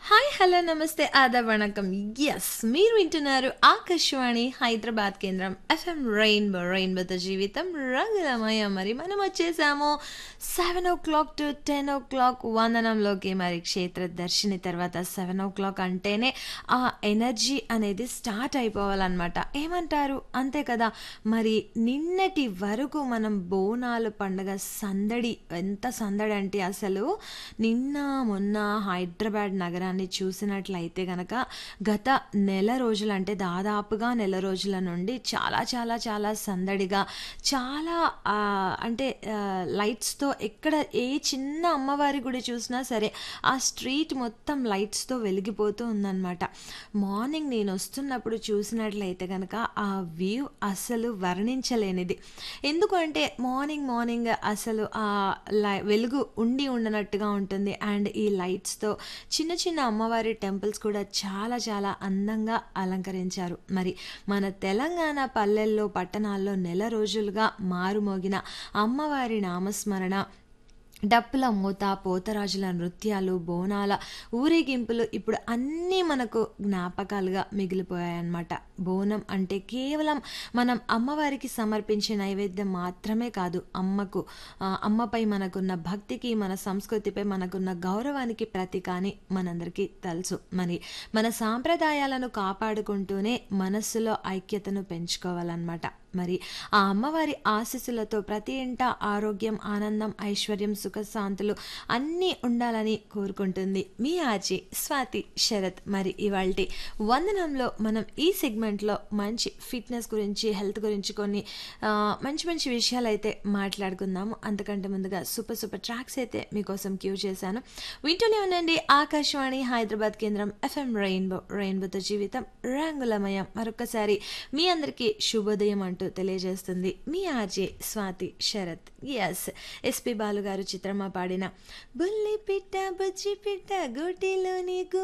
hi hello నమస్తే ఆదా vanakkam yes మీరు వింటున్నారు ఆకాశవాణి హైదరాబాద్ కేంద్రం ఎఫ్ఎం రెయిన్బో రెయిన్బోతో జీవితం రంగులమయ మరి మనం వచ్చేసాము seven o'clock to ten o'clock వందనంలోకి మరి క్షేత్ర దర్శిని తర్వాత సెవెన్ ఓ క్లాక్ అంటేనే ఆ ఎనర్జీ అనేది స్టార్ట్ అయిపోవాలన్నమాట ఏమంటారు అంతే కదా మరి నిన్నటి వరకు మనం బోనాలు పండుగ సందడి ఎంత సందడి అంటే అసలు నిన్న మొన్న హైదరాబాద్ నగరాన్ని చూసినట్లయితే గనక గత నెల రోజులు అంటే దాదాపుగా నెల రోజుల నుండి చాలా చాలా చాలా సందడిగా చాలా ఆ, అంటే ఆ, లైట్స్తో ఎక్కడ ఏ చిన్న అమ్మవారి గుడి చూసినా సరే ఆ స్ట్రీట్ మొత్తం లైట్స్తో వెలిగిపోతూ ఉందన్నమాట మార్నింగ్ నేను వస్తున్నప్పుడు చూసినట్లయితే కనుక ఆ వ్యూ అసలు వర్ణించలేనిది ఎందుకంటే మార్నింగ్ మార్నింగ్ అసలు ఆ లై వెలుగు ఉండి ఉండనట్టుగా ఉంటుంది అండ్ ఈ లైట్స్తో చిన్న చిన్న అమ్మవారి టెంపుల్స్ కూడా చాలా చాలా అందంగా అలంకరించారు మరి మన తెలంగాణ పల్లెల్లో పట్టణాల్లో నెల రోజులుగా మారుమోగిన అమ్మవారి నామస్మరణ డప్పుల మూత పోతరాజుల నృత్యాలు బోనాల ఊరేగింపులు ఇప్పుడు అన్నీ మనకు జ్ఞాపకాలుగా మిగిలిపోయాయన్నమాట బోనం అంటే కేవలం మనం అమ్మవారికి సమర్పించే నైవేద్యం మాత్రమే కాదు అమ్మకు ఆ, అమ్మపై మనకున్న భక్తికి మన సంస్కృతిపై మనకున్న గౌరవానికి ప్రతీక అని మనందరికీ తెలుసు మరి మన సాంప్రదాయాలను కాపాడుకుంటూనే మనస్సులో ఐక్యతను పెంచుకోవాలన్నమాట మరి ఆ అమ్మవారి ఆశీస్సులతో ప్రతి ఇంట ఆరోగ్యం ఆనందం ఐశ్వర్యం సుఖశాంతులు అన్నీ ఉండాలని కోరుకుంటుంది మీ ఆచి స్వాతి శరత్ మరి ఇవాల్టి వందనంలో మనం ఈ సెగ్మెంట్లో మంచి ఫిట్నెస్ గురించి హెల్త్ గురించి కొన్ని ఆ, మంచి మంచి విషయాలు అయితే మాట్లాడుకుందాము అంతకంటే ముందుగా సూపర్ సూపర్ ట్రాక్స్ అయితే మీకోసం క్యూ చేశాను వింటూనే ఉండండి ఆకాశవాణి హైదరాబాద్ కేంద్రం ఎఫ్ఎం రెయిన్బో రెయిన్బోతో జీవితం రంగులమయం మరొకసారి మీ అందరికీ శుభోదయం అంటూ తెలియజేస్తుంది మీ RJ Swathi Sharath S SP Balu గారు చిత్రమా పాడిన బుల్లి పిట్ట బుజ్జి పిట్ట గూటిలోని గు